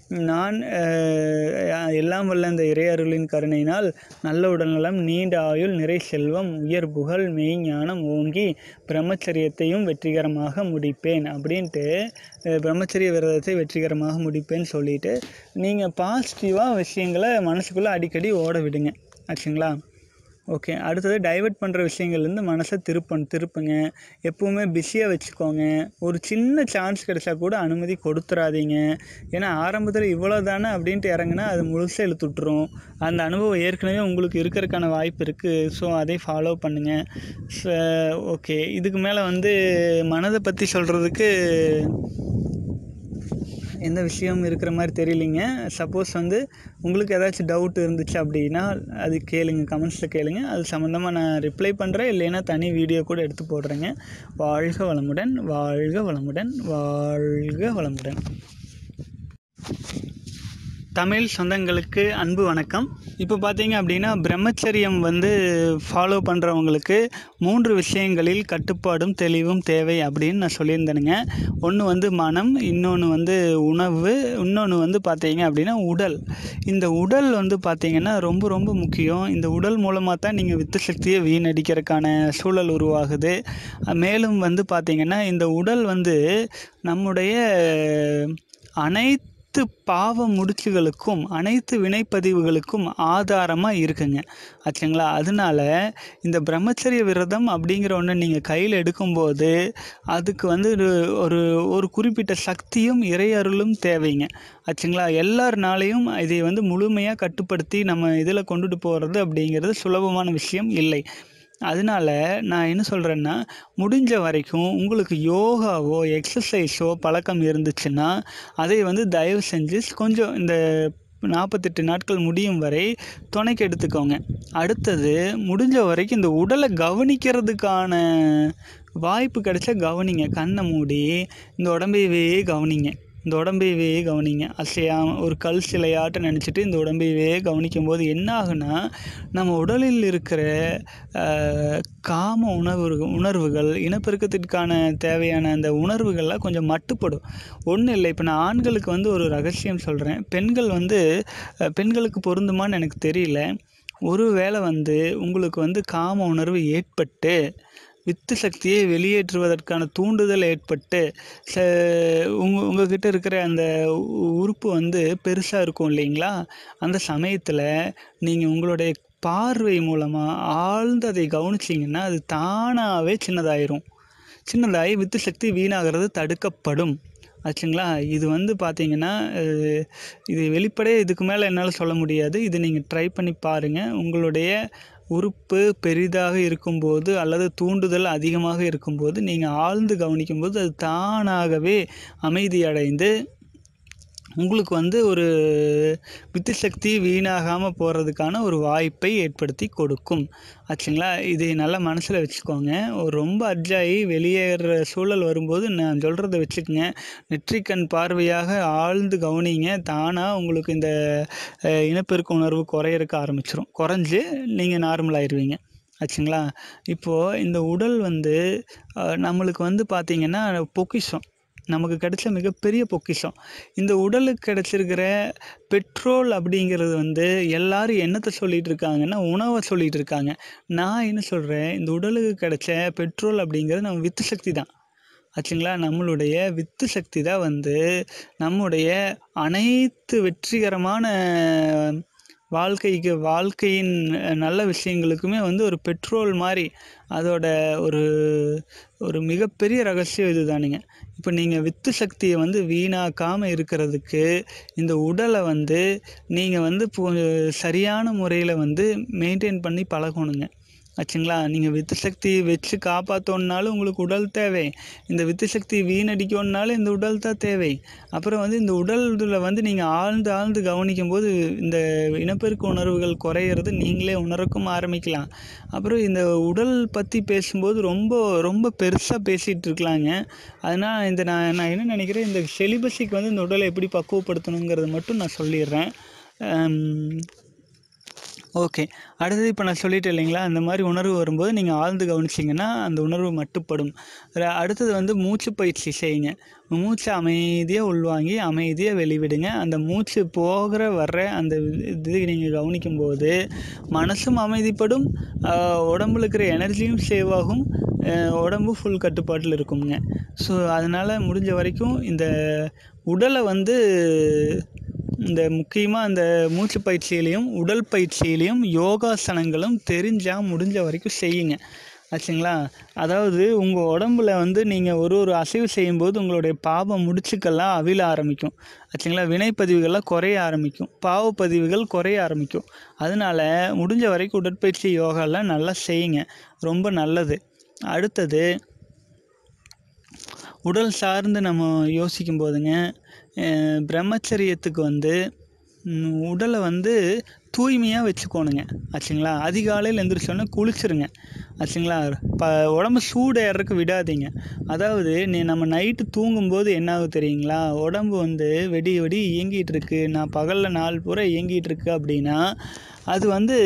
S1: நான் அஹ், எல்லாம் வல்ல இந்த இறையருளின் கருணையினால் நல்ல உடல்நலம் நீண்ட ஆயுள் நிறை செல்வம் உயர் புகழ் மெய்ஞானம் ஓங்கி பிரம்மச்சரியத்தையும் வெற்றிகரமாக முடிப்பேன் அப்படின்ட்டு அஹ், பிரம்மச்சரிய விரதத்தை வெற்றிகரமாக முடிப்பேன்னு சொல்லிட்டு நீங்கள் பாசிட்டிவாக விஷயங்களை மனசுக்குள்ளே அடிக்கடி ஓட விடுங்க ஆச்சுங்களா ஓகே அடுத்தது டைவர்ட் பண்ணுற விஷயங்கள்லேருந்து மனசை திருப்ப திருப்புங்க எப்பவுமே பிஸியாக வச்சுக்கோங்க ஒரு சின்ன சான்ஸ் கிடைச்சா கூட அனுமதி கொடுத்துறாதீங்க ஏன்னா ஆரம்பத்தில் இவ்வளோ தானே அப்படின்ட்டு இறங்குனா அது முழுசாக இழுத்து விட்டுரும் அந்த அனுபவம் ஏற்கனவே உங்களுக்கு இருக்கிறதுக்கான வாய்ப்பு இருக்குது ஸோ அதை ஃபாலோ பண்ணுங்கள் ஓகே இதுக்கு மேலே வந்து மனதை பற்றி சொல்கிறதுக்கு எந்த விஷயம் இருக்கிற மாதிரி தெரியலிங்க சப்போஸ் வந்து உங்களுக்கு ஏதாச்சும் டவுட் இருந்துச்சு அப்படின்னா அது கேளுங்க கமெண்ட்ஸில் கேளுங்க அது சம்மந்தமாக நான் ரிப்ளை பண்ணுறேன் இல்லைன்னா தனி வீடியோ கூட எடுத்து போடுறேங்க வாழ்க வளமுடன் வாழ்க வளமுடன் வாழ்க வளமுடன் தமிழ் சொந்தங்களுக்கு அன்பு வணக்கம் இப்போ பார்த்தீங்க அப்படின்னா பிரம்மச்சரியம் வந்து ஃபாலோ பண்ணுறவங்களுக்கு மூன்று விஷயங்களில் கட்டுப்பாடும் தெளிவும் தேவை அப்படின்னு நான் சொல்லியிருந்தேனுங்க ஒன்று வந்து மனம் இன்னொன்று வந்து உணவு இன்னொன்று வந்து பார்த்தீங்க அப்படின்னா உடல் இந்த உடல் வந்து பார்த்தீங்கன்னா ரொம்ப ரொம்ப முக்கியம் இந்த உடல் மூலமாக தான் நீங்கள் வித்து சக்தியை வீணடிக்கிறதுக்கான சூழல் உருவாகுது மேலும் வந்து பார்த்தீங்கன்னா இந்த உடல் வந்து நம்முடைய அனைத்து அனைத்து பாவ முடிச்சுகளுக்கும் அனைத்து வினைப்பதிவுகளுக்கும் ஆதாரமாக இருக்குங்க ஆச்சுங்களா அதனால இந்த பிரம்மச்சரிய விரதம் அப்படிங்கிற ஒன்று நீங்கள் கையில் எடுக்கும்போது அதுக்கு வந்து ஒரு ஒரு ஒரு குறிப்பிட்ட சக்தியும் இறையருளும் தேவைங்க ஆச்சுங்களா எல்லாருனாலையும் இதை வந்து முழுமையாக கட்டுப்படுத்தி நம்ம இதில் கொண்டுட்டு போகிறது அப்படிங்கிறது சுலபமான விஷயம் இல்லை அதனால நான் என்ன சொல்கிறேன்னா முடிஞ்ச வரைக்கும் உங்களுக்கு யோகாவோ எக்ஸசைஸோ பழக்கம் இருந்துச்சுன்னா அதை வந்து தயவு செஞ்சு கொஞ்சம் இந்த நாற்பத்தெட்டு நாட்கள் முடியும் வரை துணைக்கு எடுத்துக்கோங்க அடுத்தது முடிஞ்ச வரைக்கும் இந்த உடலை கவனிக்கிறதுக்கான வாய்ப்பு கிடைச்சா கவனிங்க கண்ணை மூடி இந்த உடம்பையவே கவனிங்க இந்த உடம்பையவே கவனிங்க அசையாமல் ஒரு கல் சிலையாட்ட நினச்சிட்டு இந்த உடம்பையவே கவனிக்கும் போது என்ன ஆகுனா நம்ம உடலில் இருக்கிற ஆஹ், காம உணர்வு உணர்வுகள் இனப்பெருக்கத்திற்கான தேவையான அந்த உணர்வுகள்லாம் கொஞ்சம் மட்டுப்படும் ஒன்றும் இல்லை இப்போ நான் ஆண்களுக்கு வந்து ஒரு ரகசியம் சொல்கிறேன் பெண்கள் வந்து அஹ், பெண்களுக்கு பொருந்துமான்னு எனக்கு தெரியல ஒருவேளை வந்து உங்களுக்கு வந்து காம உணர்வு ஏற்பட்டு வித்து சக்தியை வெளியேற்றுவதற்கான தூண்டுதல் ஏற்பட்டு ச உங்க உங்ககிட்ட இருக்கிற அந்த உ- உறுப்பு வந்து பெருசாக இருக்கும் இல்லைங்களா அந்த சமயத்தில் நீங்கள் உங்களுடைய பார்வை மூலமாக ஆழ்ந்து அதை கவனிச்சிங்கன்னா அது தானாகவே சின்னதாயிரும் சின்னதாகி வித்து சக்தி வீணாகிறது தடுக்கப்படும் ஆச்சுங்களா இது வந்து பார்த்தீங்கன்னா அஹ், இது வெளிப்படையாக இதுக்கு மேலே என்னால் சொல்ல முடியாது இது நீங்கள் ட்ரை பண்ணி பாருங்கள் உங்களுடைய உறுப்பு பெரிதாக இருக்கும்போது அல்லது தூண்டுதல் அதிகமாக இருக்கும்போது நீங்கள் ஆழ்ந்து கவனிக்கும்போது அது தானாகவே அமைதியடைந்து உங்களுக்கு வந்து ஒரு வித்து சக்தி வீணாகாமல் போகிறதுக்கான ஒரு வாய்ப்பை ஏற்படுத்தி கொடுக்கும் ஆச்சுங்களா இதை நல்லா மனசில் வச்சுக்கோங்க ஒரு ரொம்ப அர்ஜாயி வெளியேற சூழல் வரும்போது நான் சொல்கிறத வச்சுக்கோங்க நெற்றிக்கண் பார்வையாக ஆழ்ந்து கவனிங்க தானாக உங்களுக்கு இந்த அஹ், இனப்பெருக்க உணர்வு குறையறக்க ஆரம்பிச்சிரும் குறைஞ்சு நீங்கள் நார்மல் ஆயிடுவீங்க ஆச்சுங்களா இப்போது இந்த உடல் வந்து அஹ், நம்மளுக்கு வந்து பார்த்திங்கன்னா பொக்கிஷம் நமக்கு கிடைச்ச மிகப்பெரிய பொக்கிஷம் இந்த உடலுக்கு கிடைச்சிருக்கிற பெட்ரோல் அப்படிங்கிறது வந்து எல்லாரும் என்னத்தை சொல்லிட்டு இருக்காங்கன்னா உணவை சொல்லிட்டு இருக்காங்க நான் என்ன சொல்கிறேன் இந்த உடலுக்கு கிடைச்ச பெட்ரோல் அப்படிங்கிறது நம்ம வித்து சக்தி தான் ஆச்சுங்களா நம்மளுடைய வித்து சக்தி தான் வந்து நம்முடைய அனைத்து வெற்றிகரமான வாழ்க்கைக்கு வாழ்க்கையின் நல்ல விஷயங்களுக்குமே வந்து ஒரு பெட்ரோல் மாதிரி அதோட ஒரு ஒரு மிகப்பெரிய ரகசியம் இதுதானுங்க இப்போ நீங்கள் வித்து சக்தியை வந்து வீணாக்காமல் இருக்கிறதுக்கு இந்த உடலை வந்து நீங்கள் வந்து இப்போ சரியான முறையில் வந்து மெயின்டைன் பண்ணி பழகணுங்க ஆச்சுங்களா நீங்கள் வித்து சக்தி வச்சு காப்பாற்றோன்னாலும் உங்களுக்கு உடல் தேவை இந்த வித்து சக்தி வீணடிக்கணுன்னாலும் இந்த உடல் தான் தேவை அப்புறம் வந்து இந்த உடலில் வந்து நீங்கள் ஆழ்ந்து ஆழ்ந்து கவனிக்கும் போது இந்த இனப்பெருக்க உணர்வுகள் குறையிறது நீங்களே உணரக்கும் ஆரம்பிக்கலாம் அப்புறம் இந்த உடல் பற்றி பேசும்போது ரொம்ப ரொம்ப பெருசாக பேசிகிட்டு இருக்கலாங்க அதனால் இந்த நான் நான் என்ன நினைக்கிறேன் இந்த செலிபஸிக்கு வந்து இந்த உடலை எப்படி பக்குவப்படுத்தணுங்கிறது மட்டும் நான் சொல்லிடுறேன் ஆம், ஓகே அடுத்தது இப்போ நான் சொல்லிட்டேன் இல்லைங்களா அந்த மாதிரி உணர்வு வரும்போது நீங்கள் ஆழ்ந்து கவனிச்சிங்கன்னா அந்த உணர்வு மட்டுப்படும் ர- அடுத்தது வந்து மூச்சு பயிற்சி செய்யுங்க மூச்சை அமைதியாக உள்வாங்கி அமைதியாக வெளிவிடுங்க அந்த மூச்சு போகிற வர்ற அந்த இது நீங்கள் கவனிக்கும்போது மனசும் அமைதிப்படும் ஆஹ் உடம்புல இருக்கிற எனர்ஜியும் சேவ் ஆகும் ஆஹ் உடம்பு ஃபுல் கட்டுப்பாட்டில் இருக்குங்க ஸோ அதனால் முடிஞ்ச வரைக்கும் இந்த உடலை வந்து இந்த முக்கியமாக அந்த மூச்சு பயிற்சியிலையும் உடல் பயிற்சியிலையும் யோகாசனங்களும் தெரிஞ்சால் முடிஞ்ச வரைக்கும் செய்யுங்க ஆச்சுங்களா அதாவது உங்கள் உடம்புல வந்து நீங்கள் ஒரு ஒரு அசைவு செய்யும்போது உங்களுடைய பாவம் முடிச்சுக்கெல்லாம் அவிழ ஆரம்பிக்கும் ஆச்சுங்களா வினைப்பதிவுகள்லாம் குறைய ஆரம்பிக்கும் பாவப்பதிவுகள் குறைய ஆரம்பிக்கும் அதனால முடிஞ்ச வரைக்கும் உடற்பயிற்சி யோகாலாம் நல்லா செய்யுங்க ரொம்ப நல்லது அடுத்தது உடல் சார்ந்து நம்ம யோசிக்கும் போதுங்க அஹ் பிரம்மச்சரியத்துக்கு வந்து ம், உடலை வந்து தூய்மையாக வச்சுக்கோணுங்க ஆச்சுங்களா அதிகாலையில் எந்திரிச்சோன்னே குளிச்சிருங்க ஆச்சுங்களா ப உடம்பு சூடு ஏறக்கு விடாதீங்க அதாவது நீ நம்ம நைட்டு தூங்கும்போது என்ன ஆகும் தெரியுங்களா உடம்பு வந்து வெடி வெடி இயங்கிட்டு இருக்கு நான் பகலில் நாள் பூரா இயங்கிட்டு இருக்கு அப்படின்னா அது வந்து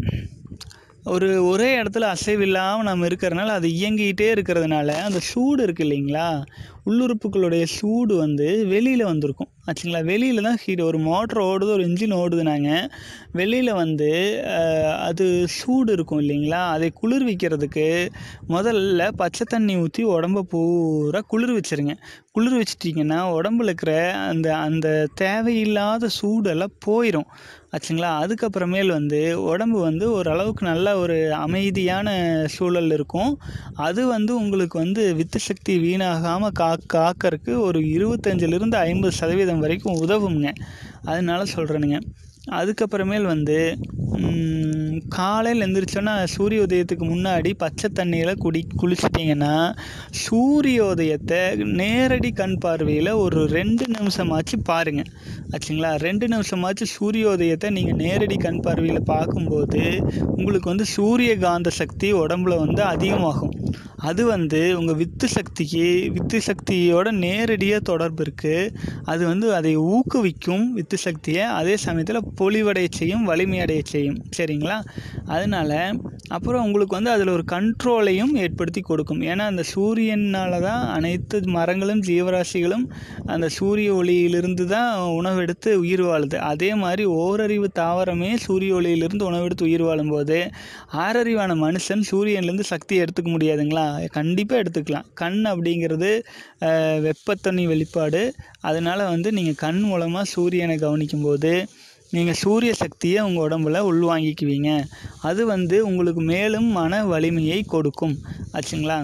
S1: ஒரு ஒரே இடத்துல அசைவில்லாமல் நம்ம இருக்கிறதுனால அது இயங்கிக்கிட்டே இருக்கிறதுனால அந்த சூடு இருக்கு இல்லைங்களா உள்ளுறுப்புகளுடைய சூடு வந்து வெளியில் வந்திருக்கும் ஆச்சுங்களா வெளியில் தான் ஹீட் ஒரு மோட்டர் ஓடுது ஒரு இன்ஜின் ஓடுதுனாங்க வெளியில் வந்து அஹ், அது சூடு இருக்கும் இல்லைங்களா அதை குளிர்விக்கிறதுக்கு முதல்ல பச்சை தண்ணி ஊற்றி உடம்ப பூரா குளிர் வச்சிருங்க குளிர் வச்சிட்டிங்கன்னா உடம்புல இருக்கிற அந்த அந்த தேவையில்லாத சூடெல்லாம் போயிடும் ஆச்சுங்களா அதுக்கப்புறமேல் வந்து உடம்பு வந்து ஓரளவுக்கு நல்ல ஒரு அமைதியான சூழல் இருக்கும் அது வந்து உங்களுக்கு வந்து வித்து சக்தி வீணாகாமல் கா காக்கறதுக்கு ஒரு இருபத்தஞ்சிலிருந்து ஐம்பது சதவீதம் வரைக்கும் உதவுங்க அதனால சொல்கிறேனுங்க அதுக்கப்புறமேல் வந்து ம், காலையில் எந்திரிச்சோன்னா சூரிய உதயத்துக்கு முன்னாடி பச்சை தண்ணியில் குடி குளிச்சிட்டிங்கன்னா சூரியோதயத்தை நேரடி கண் பார்வையில் ஒரு ரெண்டு நிமிஷமாச்சு பாருங்கள் ஆச்சுங்களா ரெண்டு நிமிஷமாச்சு சூரியோதயத்தை நீங்கள் நேரடி கண் பார்வையில் பார்க்கும்போது உங்களுக்கு வந்து சூரிய காந்த சக்தி உடம்புல வந்து அதிகமாகும் அது வந்து உங்கள் வித்து சக்திக்கு வித்து சக்தியோட நேரடியாக தொடர்பு இருக்குது அது வந்து அதை ஊக்குவிக்கும் வித்து சக்தியை அதே சமயத்தில் பொலிவடைய செய்யும் வலிமையடைய செய்யும் சரிங்களா அதனால் அப்புறம் உங்களுக்கு வந்து அதில் ஒரு கண்ட்ரோலையும் ஏற்படுத்தி கொடுக்கும் ஏன்னா அந்த சூரியனால் தான் அனைத்து மரங்களும் ஜீவராசிகளும் அந்த சூரிய ஒளியிலிருந்து தான் உணவெடுத்து உயிர் வாழுது அதே மாதிரி ஓரறிவு தாவரமே சூரிய ஒளியிலிருந்து உணவெடுத்து உயிர் வாழும்போது ஆறறிவான மனுஷன் சூரியன்லேருந்து சக்தியை எடுத்துக்க முடியாதுங்களா கண்டிப்பாக எடுத்துக்கலாம் கண் அப்படிங்கிறது அஹ், வெப்பத்தண்ணி வெளிப்பாடு அதனால் வந்து நீங்கள் கண் மூலமாக சூரியனை கவனிக்கும்போது நீங்கள் சூரிய சக்தியை உங்கள் உடம்புல உள்வாங்கிக்குவீங்க அது வந்து உங்களுக்கு மேலும் மன வலிமையை கொடுக்கும் ஆச்சுங்களா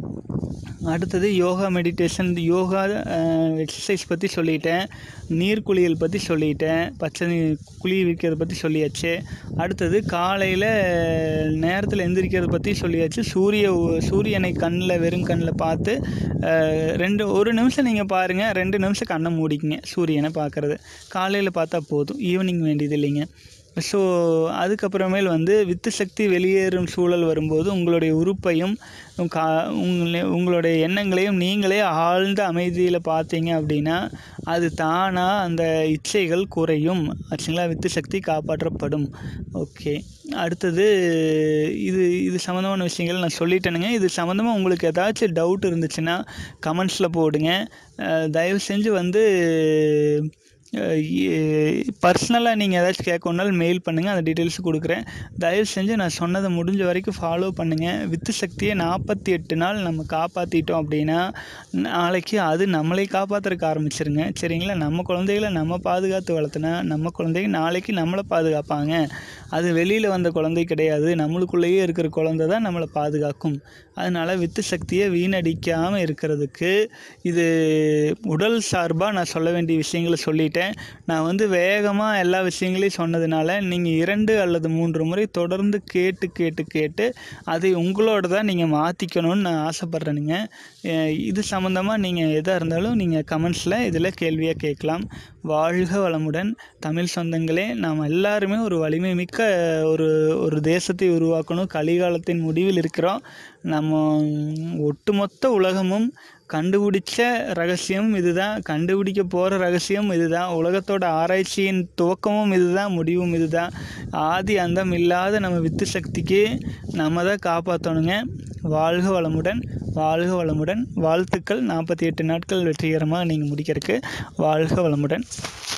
S1: அடுத்தது யோகா மெடிடேஷன் யோகா எக்ஸசைஸ் பற்றி சொல்லிட்டேன் நீர் குளியல் பற்றி சொல்லிட்டேன் பச்சை நீர் குளி வைக்கிறத பற்றி சொல்லியாச்சு அடுத்தது காலையில் நேரத்தில் எந்திரிக்கிறத பற்றி சொல்லியாச்சு சூரிய ஒ- சூரியனை கண்ணில் வெறும் கண்ணில் பார்த்து அஹ், ரெண்டு ஒரு நிமிஷம் நீங்கள் பாருங்கள் ரெண்டு நிமிஷம் கண்ணை மூடிக்கிங்க சூரியனை பார்க்குறது காலையில் பார்த்தா போதும் ஈவினிங் வேண்டியது இல்லைங்க ஸோ அதுக்கப்புறமேல் வந்து வித்து சக்தி வெளியேறும் சூழல் வரும்போது உங்களுடைய உறுப்பையும் கா உங்களே உங்களுடைய எண்ணங்களையும் நீங்களே ஆழ்ந்த அமைதியில் பார்த்தீங்க அப்படின்னா அது தானாக அந்த இச்சைகள் குறையும் ஆச்சுங்களா வித்து சக்தி காப்பாற்றப்படும் ஓகே அடுத்தது இது இது சம்மந்தமான விஷயங்கள் நான் சொல்லிட்டேனுங்க இது சம்மந்தமாக உங்களுக்கு ஏதாச்சும் டவுட் இருந்துச்சுன்னா கமெண்ட்ஸில் போடுங்க அஹ் தயவு செஞ்சு வந்து பர்சனலாக நீங்கள் ஏதாச்சும் கேட்கணுனாலும் மெயில் பண்ணுங்கள் அந்த டீட்டெயில்ஸ் கொடுக்குறேன் தயவு செஞ்சு நான் சொன்னதை முடிஞ்ச வரைக்கும் ஃபாலோ பண்ணுங்கள் வித்து சக்தியை நாற்பத்தி எட்டு நாள் நம்ம காப்பாற்றிட்டோம் அப்படின்னா நாளைக்கு அது நம்மளை காப்பாற்றுறதுக்கு ஆரம்பிச்சிருங்க சரிங்களா நம்ம குழந்தைகளை நம்ம பாதுகாத்து வளர்த்துனா நம்ம குழந்தைங்க நாளைக்கு நம்மளை பாதுகாப்பாங்க அது வெளியில் வந்த குழந்தை கிடையாது நம்மளுக்குள்ளேயே இருக்கிற குழந்தை தான் நம்மளை பாதுகாக்கும் அதனால் வித்து சக்தியை வீணடிக்காமல் இருக்கிறதுக்கு இது உடல் சார்பாக நான் சொல்ல வேண்டிய விஷயங்களை சொல்லிட்டேன் நான் வந்து வேகமாக எல்லா விஷயங்களையும் சொன்னதுனால நீங்கள் இரண்டு அல்லது மூன்று முறை தொடர்ந்து கேட்டு கேட்டு கேட்டு அதை உங்களோட தான் நீங்கள் மாற்றிக்கணும்னு நான் ஆசைப்பட்றேனுங்க அஹ் இது சம்மந்தமாக நீங்கள் எதாக இருந்தாலும் நீங்கள் கமெண்ட்ஸில் இதில் கேள்வியாக கேட்கலாம் வாழ்க வளமுடன் தமிழ் சொந்தங்களே நாம் எல்லாருமே ஒரு வலிமை மிக்க ஒரு ஒரு தேசத்தை உருவாக்கணும் கலிகாலத்தின் முடிவில் இருக்கிறோம் நம்ம ஒட்டுமொத்த உலகமும் கண்டுபிடிச்ச ரகசியம் இதுதான் கண்டுபிடிக்க போகிற ரகசியம் இதுதான் உலகத்தோட ஆராய்ச்சியின் துவக்கமும் இதுதான் முடிவும் இதுதான் ஆதி அந்தம் இல்லாத நம்ம வித்து சக்திக்கு நம்ம தான் காப்பாற்றணுங்க வாழ்க வளமுடன் வாழ்க வளமுடன் வாழ்த்துக்கள் நாற்பத்தி எட்டு நாட்கள் வெற்றிகரமாக நீங்கள் முடிக்கிறதுக்கு வாழ்க வளமுடன்